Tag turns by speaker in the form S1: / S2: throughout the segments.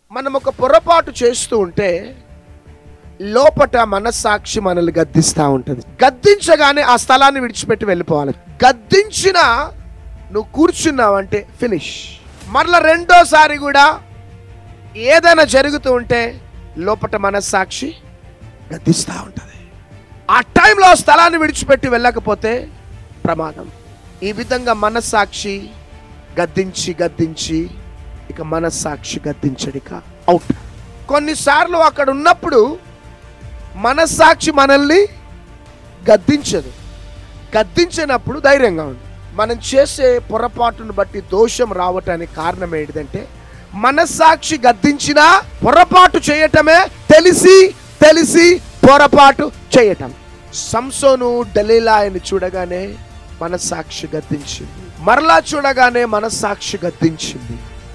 S1: మనం ఒక పొరపాటు చేస్తూ ఉంటే లోపట మనస్సాక్షి మనల్ని గద్దిస్తూ ఉంటుంది గద్దించగానే ఆ స్థలాన్ని విడిచిపెట్టి వెళ్ళిపోవాలి గద్దించిన నువ్వు కూర్చున్నావంటే ఫినిష్ మరలా రెండోసారి కూడా ఏదైనా జరుగుతూ ఉంటే లోపట మనస్సాక్షి గద్దిస్తూ ఉంటుంది ఆ టైంలో ఆ స్థలాన్ని విడిచిపెట్టి వెళ్ళకపోతే ప్రమాదం ఈ విధంగా మనస్సాక్షి గద్దించి గద్దించి ఇక మనస్సాక్షి గద్దించడిక అవుట్ కొన్నిసార్లు అక్కడ ఉన్నప్పుడు మనస్సాక్షి మనల్ని గద్దించదు గద్దించినప్పుడు ధైర్యంగా ఉంది మనం చేసే పొరపాటును బట్టి దోషం రావటానికి కారణం ఏంటిదంటే మనస్సాక్షి గద్దించినా పొరపాటు చేయటమే తెలిసి తెలిసి పొరపాటు చేయటం సంసోను డలీలాయని చూడగానే మనస్సాక్షి గద్దించింది మరలా చూడగానే మనస్సాక్షి గద్దించింది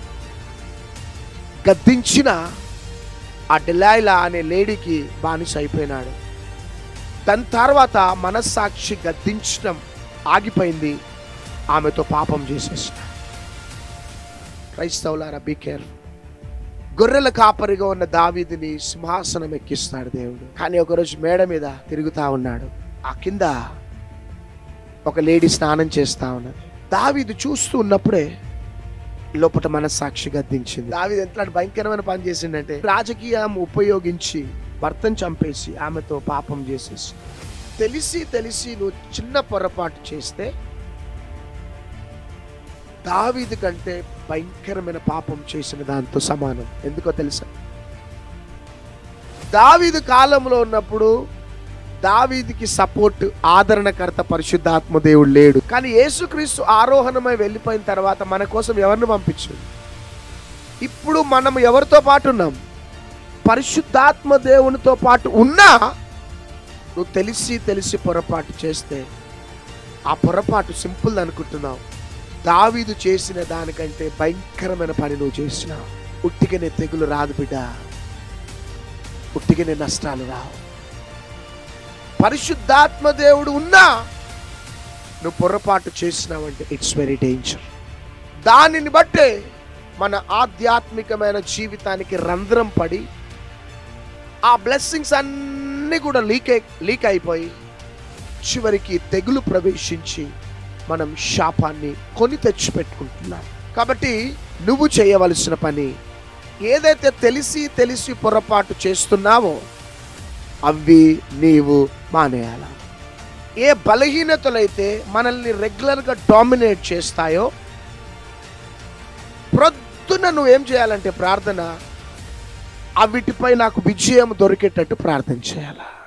S1: గద్దించిన ఆ డెలైలా అనే లేడీకి బానిస అయిపోయినాడు దాని తర్వాత మనస్సాక్షి గద్దించడం ఆగిపోయింది ఆమెతో పాపం చేసేసిన క్రైస్తవులారా బీ కేర్ గొర్రెల కాపరిగా ఉన్న దావీదిని సింహాసనం ఎక్కిస్తాడు దేవుడు కానీ ఒకరోజు మేడ మీద తిరుగుతా ఉన్నాడు ఆ కింద ఒక లేడీ స్నానం చేస్తా ఉన్నది దావీదు చూస్తూ ఉన్నప్పుడే లోపల మనస్సాక్షి గద్దించింది దావీదు ఎంత భయంకరమైన పని చేసిండంటే రాజకీయం ఉపయోగించి భర్తను చంపేసి ఆమెతో పాపం చేసేసి తెలిసి తెలిసి నువ్వు చిన్న పొరపాటు చేస్తే దావీదు కంటే భయంకరమైన పాపం చేసిన దాంతో సమానం ఎందుకో తెలుసా దావీదు కాలంలో ఉన్నప్పుడు దావీదికి సపోర్ట్ ఆదరణకర్త పరిశుద్ధాత్మ దేవుడు లేడు కానీ యేసుక్రీస్తు ఆరోహణమై వెళ్ళిపోయిన తర్వాత మన కోసం ఎవరిని పంపించాడు ఇప్పుడు మనం ఎవరితో పాటు ఉన్నాం పరిశుద్ధాత్మ దేవునితో పాటు ఉన్నా నువ్వు తెలిసి తెలిసి పొరపాటు చేస్తే ఆ పొరపాటు సింపుల్ అనుకుంటున్నావు దావీదు చేసిన దానికంటే భయంకరమైన పని నువ్వు చేసినావు ఉట్టిగనే తెగులు రాదు బిడ్డ ఉట్టిగనే నష్టాలు రావు పరిశుద్ధాత్మ దేవుడు ఉన్నా నువ్వు పొరపాటు చేసినావంటే ఇట్స్ వెరీ డేంజర్ దానిని బట్టే మన ఆధ్యాత్మికమైన జీవితానికి రంధ్రం పడి ఆ బ్లెస్సింగ్స్ అన్నీ కూడా లీక్ లీక్ అయిపోయి చివరికి తెగులు ప్రవేశించి మనం శాపాన్ని కొని తెచ్చిపెట్టుకుంటున్నాం కాబట్టి నువ్వు చేయవలసిన పని ఏదైతే తెలిసి తెలిసి పొరపాటు చేస్తున్నావో అవి నీవు మానేయాల ఏ బలహీనతలైతే మనల్ని రెగ్యులర్గా డామినేట్ చేస్తాయో ప్రొద్దున నువ్వేం చేయాలంటే ప్రార్థన అవిటిపై నాకు విజయం దొరికేటట్టు ప్రార్థన చేయాలా